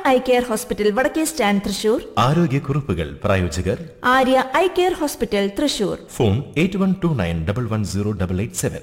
I care hospital വടക്കേ stand Thrissur ആരോഗ്യക്കുറിപ്പുകൾ പ്രായോജകർ Arya eye care hospital Thrissur phone eight one two nine double one zero double eight seven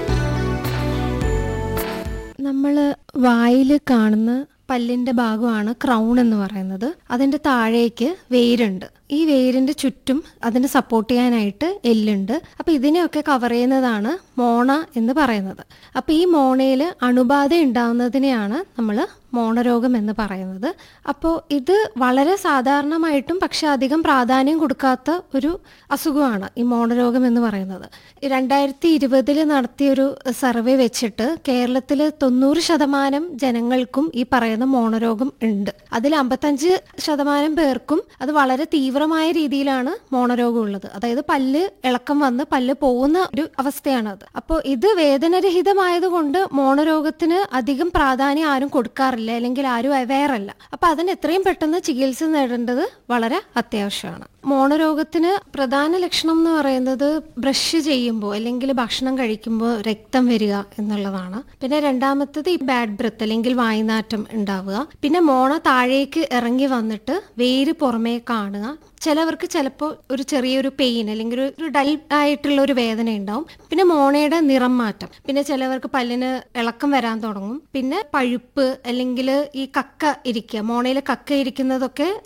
നമ്മൾ വായിൽ കാണുന്ന പല്ലിന്റെ ഭാഗമാണ് ക്രൗൺ എന്ന് പറയുന്നത് അതിന്റെ താഴേക്ക് വേരുണ്ട് ഈ വേരിന്റെ ചുറ്റും അതിനെ സപ്പോർട്ട് ചെയ്യാനായിട്ട് എല്ലുണ്ട് അപ്പൊ ഇതിനെയൊക്കെ കവർ ചെയ്യുന്നതാണ് മോണ എന്ന് പറയുന്നത് അപ്പൊ ഈ മോണയിൽ അണുബാധ ഉണ്ടാവുന്നതിനെയാണ് നമ്മൾ മോണരോഗം എന്ന് പറയുന്നത് അപ്പോൾ ഇത് വളരെ സാധാരണമായിട്ടും പക്ഷെ അധികം പ്രാധാന്യം കൊടുക്കാത്ത ഒരു അസുഖമാണ് ഈ മോണരോഗം എന്ന് പറയുന്നത് രണ്ടായിരത്തി ഇരുപതിൽ നടത്തിയൊരു സർവേ വെച്ചിട്ട് കേരളത്തിൽ തൊണ്ണൂറ് ശതമാനം ജനങ്ങൾക്കും ഈ പറയുന്ന മോണരോഗം ഉണ്ട് അതിൽ അമ്പത്തഞ്ച് ശതമാനം പേർക്കും അത് വളരെ തീവ്രമായ രീതിയിലാണ് മോണരോഗം ഉള്ളത് അതായത് പല്ല് ഇളക്കം വന്ന് പല്ല് പോകുന്ന ഒരു അവസ്ഥയാണത് അപ്പോൾ ഇത് വേദനരഹിതമായതുകൊണ്ട് മോണരോഗത്തിന് അധികം പ്രാധാന്യം ആരും കൊടുക്കാറില്ല അല്ലെങ്കിൽ ആരും അവെയർ അല്ല അപ്പൊ അതിന് എത്രയും പെട്ടെന്ന് ചികിത്സ നേടേണ്ടത് വളരെ അത്യാവശ്യമാണ് മോണരോഗത്തിന് പ്രധാന ലക്ഷണം എന്ന് പറയുന്നത് ബ്രഷ് ചെയ്യുമ്പോൾ അല്ലെങ്കിൽ ഭക്ഷണം കഴിക്കുമ്പോൾ രക്തം വരിക എന്നുള്ളതാണ് പിന്നെ രണ്ടാമത്തത് ഈ ബാഡ് ബ്രത്ത് അല്ലെങ്കിൽ വായുനാറ്റം ഉണ്ടാവുക പിന്നെ മോണ താഴേക്ക് ഇറങ്ങി വന്നിട്ട് വേര് പുറമേ കാണുക ചിലവർക്ക് ചിലപ്പോൾ ഒരു ചെറിയൊരു പെയിൻ അല്ലെങ്കിൽ ഒരു- ഒരു ഡൽ ആയിട്ടുള്ള ഒരു വേദന ഉണ്ടാവും പിന്നെ മോണയുടെ നിറം മാറ്റം പിന്നെ ചിലവർക്ക് പല്ലിന് ഇളക്കം വരാൻ തുടങ്ങും പിന്നെ പഴുപ്പ് അല്ലെങ്കിൽ ഈ കക്ക ഇരിക്കുക മോണയിൽ കക്ക ഇരിക്കുന്നതൊക്കെ